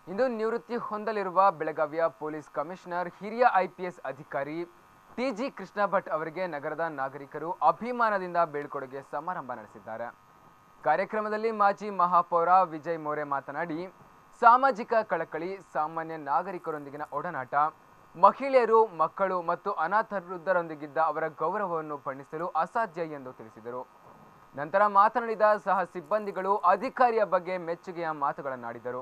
ಇಂದು ನಿವೃತ್ತಿ ಹೊಂದಲಿರುವ ಬೆಳಗಾವಿಯ ಪೊಲೀಸ್ ಕಮಿಷನರ್ ಹಿರಿಯ ಐಪಿಎಸ್ ಅಧಿಕಾರಿ ಟಿಜಿ ಕೃಷ್ಣ ಭಟ್ ಅವರಿಗೆ ನಗರದ ನಾಗರಿಕರು ಅಭಿಮಾನದಿಂದ ಬೀಳ್ಕೊಡುಗೆ ಸಮಾರಂಭ ನಡೆಸಿದ್ದಾರೆ ಕಾರ್ಯಕ್ರಮದಲ್ಲಿ ಮಾಜಿ ಮಹಾಪೌರ ವಿಜಯ್ ಮೋರೆ ಮಾತನಾಡಿ ಸಾಮಾಜಿಕ ಕಳಕಳಿ ಸಾಮಾನ್ಯ ನಾಗರಿಕರೊಂದಿಗಿನ ಒಡನಾಟ ಮಹಿಳೆಯರು ಮಕ್ಕಳು ಮತ್ತು ಅನಾಥ ವೃದ್ಧರೊಂದಿಗಿದ್ದ ಅವರ ಗೌರವವನ್ನು ಬಣ್ಣಿಸಲು ಅಸಾಧ್ಯ ಎಂದು ತಿಳಿಸಿದರು ನಂತರ ಮಾತನಾಡಿದ ಸಹ ಸಿಬ್ಬಂದಿಗಳು ಅಧಿಕಾರಿಯ ಬಗ್ಗೆ ಮೆಚ್ಚುಗೆಯ ಮಾತುಗಳನ್ನಾಡಿದರು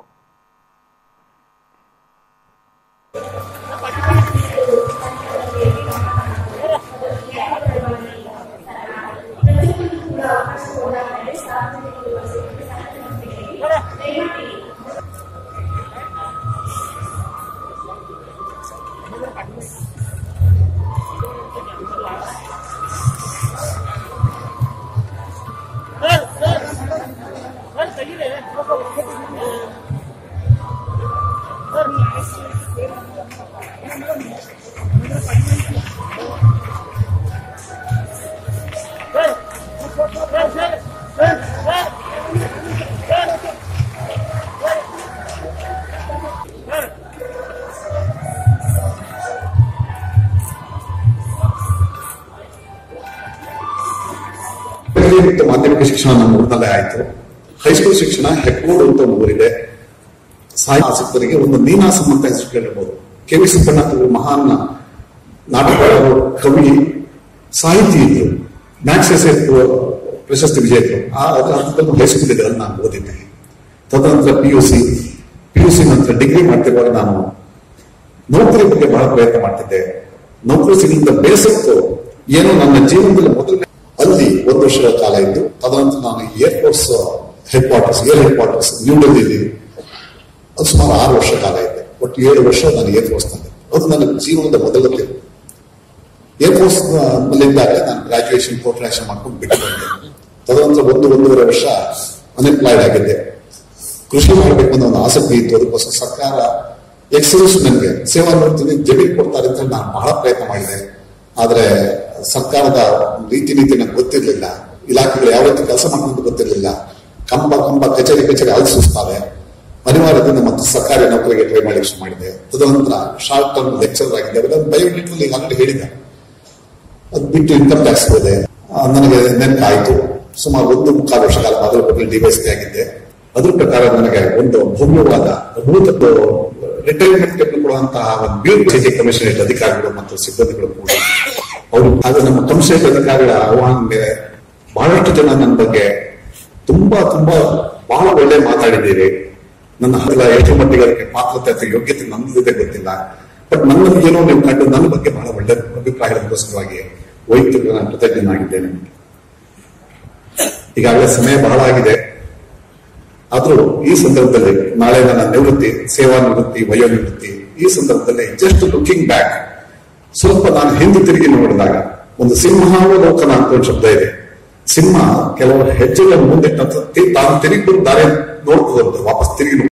ಮತ್ತು ಮಾಧ್ಯಮಿಕ ಶಿಕ್ಷಣ ನಮ್ಮ ಊರಿನಲ್ಲೇ ಆಯಿತು ಹೈಸ್ಕೂಲ್ ಶಿಕ್ಷಣ ಹೆಕ್ಕೋಡು ಅಂತ ಒಂದು ಊರಿದೆ ಸಾಹಿತ್ಯ ಆಸಕ್ತರಿಗೆ ಒಂದು ನೀನಾಸಂ ಅಂತ ಹೆಸರು ಕೇಳಿರ್ಬೋದು ಕೆ ವಿ ಸುಬ್ಬಣ್ಣತ್ ಅವರು ಮಹಾನ್ ನಾಟಕಗಾರರು ಕವಿ ಸಾಹಿತಿ ಇದ್ರು ಮ್ಯಾಕ್ಸೆಸ್ ಪ್ರಶಸ್ತಿ ವಿಜೇತರು ಆ ಅದರ ಅರ್ಥದಲ್ಲಿ ಹೈಸ್ಕೂಲ್ ಇದೆ ಅಲ್ಲಿ ನಾನು ಓದಿದ್ದೆ ತದನಂತರ P U C P U C ನಂತರ ಡಿಗ್ರಿ ಮಾಡ್ತಿರುವಾಗ ನಾನು ನೌಕರಿ ಬಗ್ಗೆ ಬಹಳ ಪ್ರಯತ್ನ ಮಾಡ್ತಿದ್ದೆ ನೌಕರಿ ಸಿಗಲಿಂದ ಬೇಸತ್ತು ಏನು ನನ್ನ ಜೀವನದಲ್ಲಿ ಮೊದಲನೇ ಅಲ್ಲಿ ಒಂದು ವರ್ಷಗಳ ಕಾಲ ಇದ್ದು ತದನಂತರ ನಾನು air force headquarters air headquarters new ಡೆಲ್ಲಿಲಿ ಅದು ಸುಮಾರು ಆರು ವರ್ಷ ಕಾಲ ಇದೆ ಒಟ್ಟು ಏಳು ವರ್ಷ ನಾನು ಏರ್ ಫೋರ್ಸ್ ನಲ್ಲಿ ಅದು ನನ್ನ ಜೀವನದ ಮೊದಲ ತಿರುವು ಏರ್ ಫೋರ್ಸ್ ನಲ್ಲಿದ್ದಾಗ ನಾನು ಗ್ರಾಜುಯೇಷನ್ ಕೋರ್ಟ್ರಾಕ್ಷನ್ ಮಾಡ್ಕೊಂಡು ಬಿಟ್ಟು ಬಂದೆ ತದನಂತರ ಒಂದು ಒಂದೂವರೆ ವರ್ಷ ಅನ್ಎಂಪ್ಲಾಯ್ಡ್ ಆಗಿದ್ದೆ ಕೃಷಿ ಮಾಡಬೇಕು ಅನ್ನೋ ಒಂದು ಆಸಕ್ತಿ ಇತ್ತು ಅದಕ್ಕೋಸ್ಕರ ಸರ್ಕಾರ ಎಕ್ಸೈಸ್ ನನಗೆ ಸೇವಾ ನಿವೃತ್ತಿಗೆ ಜಮೀನು ಕೊಡ್ತಾರೆ ಅಂತ ನಾನು ಬಹಳ ಪ್ರಯತ್ನ ಮಾಡಿದೆ ಆದ್ರೆ ಸರ್ಕಾರದ ರೀತಿ ನೀತಿ ನನಗೆ ಗೊತ್ತಿರಲಿಲ್ಲ ಇಲಾಖೆಗಳು ಯಾವ ರೀತಿ ಕೆಲಸ ಮಾಡ್ಕೊಂಡು ಗೊತ್ತಿರಲಿಲ್ಲ ಕಂಬ ಕಂಬ ಕಚೇರಿ ಕಚೇರಿ ಅಳಿಸ್ತಾರೆ ಅನಿವಾರ್ಯದಿಂದ ಮತ್ತೆ ಸರ್ಕಾರಿ ನೌಕರಿಗೆ ಟ್ರೈ ಮಾಡಲಿಕ್ಕೆ ಶುರು ಮಾಡಿದೆ ತದನಂತರ ಶಾರ್ಟ್ ಟರ್ಮ್ ಲೆಕ್ಚರ್ ಆಗಿದೆ ಅವೆಲ್ಲ ಬಯೋಮೆಟ್ರಿಕ್ ಈಗ ಆಲ್ರೆಡಿ ಹೇಳಿದೆ ಅದು ಬಿಟ್ಟು ಇನ್ಕಮ್ ಟ್ಯಾಕ್ಸ್ ಹೋದೆ ಆ, ನನಗೆ ನೆನಪಾಯಿತು ಸುಮಾರು ಒಂದು ಮುಕ್ಕಾಲು ವರ್ಷ ಕಾಲ ಅದರ ಬಗ್ಗೆ ಡಿವೈಸ್ ಆಗಿದ್ದೆ ಅದ್ರ ಪ್ರಕಾರ ನನಗೆ ಒಂದು ಭವ್ಯವಾದ ಅದ್ಭುತ ರಿಟೈರ್ಮೆಂಟ್ ಕೊಡುವಂತಹ ಒಂದು ಬ್ಯೂಟಿ ಕಮಿಷನರೇಟ್ ಅಧಿಕಾರಿಗಳು ಮತ್ತು ಸಿಬ್ಬಂದಿಗಳು ಕೂಡ ಅವರು ಅದು ನಮ್ಮ ಕಮಿಷನರೇಟ್ ಅಧಿಕಾರಿಗಳ ಆಹ್ವಾನ ಮೇಲೆ ಬಹಳಷ್ಟು ಜನ ನನ್ನ ಬಗ್ಗೆ ತುಂಬಾ ತುಂಬಾ ಬಹಳ ಒಳ್ಳೆ ಮಾತಾಡಿದ್ದೀರಿ ನನ್ನ ಹತ್ತಿರ ಎಷ್ಟು ಮಟ್ಟಿಗೆ ಅದಕ್ಕೆ ಪಾತ್ರತೆ ಅಥವಾ ಯೋಗ್ಯತೆ ನನ್ನದಿದೆ ಗೊತ್ತಿಲ್ಲ ಬಟ್ ನನ್ನಲ್ಲಿ ಏನೋ ನೀವು ಕಂಡು ನನ್ನ ಬಗ್ಗೆ ಬಹಳ ಒಳ್ಳೆ ಅಭಿಪ್ರಾಯದಕ್ಕೋಸ್ಕರವಾಗಿ ವೈಯಕ್ತಿಕ ನಾನು ಕೃತಜ್ಞನಾಗಿದ್ದೇನೆ ಈಗಾಗಲೇ ಸಮಯ ಬಹಳ ಆಗಿದೆ ಆದ್ರೂ ಈ ಸಂದರ್ಭದಲ್ಲಿ ನಾಳೆ ನನ್ನ ನಿವೃತ್ತಿ ಸೇವಾ ನಿವೃತ್ತಿ ವಯೋ ನಿವೃತ್ತಿ ಈ ಸಂದರ್ಭದಲ್ಲಿ ಜಸ್ಟ್ ಲುಕಿಂಗ್ ಬ್ಯಾಕ್ ಸ್ವಲ್ಪ ನಾನು ಹಿಂದೆ ತಿರುಗಿ ನೋಡಿದಾಗ ಒಂದು ಸಿಂಹಾವಲೋಕನ ಅಂತ ಒಂದು ಶಬ್ದ ಇದೆ ಸಿಂಹ ಕೆಲವು ಹೆಜ್ಜೆಗಳ ಮುಂದೆ ತಾನು ತಿರುಗಿ ಬಂದು ದಾರಿ ನೋಡ್ತದಂತೆ ವಾಪಸ್ ತಿರುಗಿ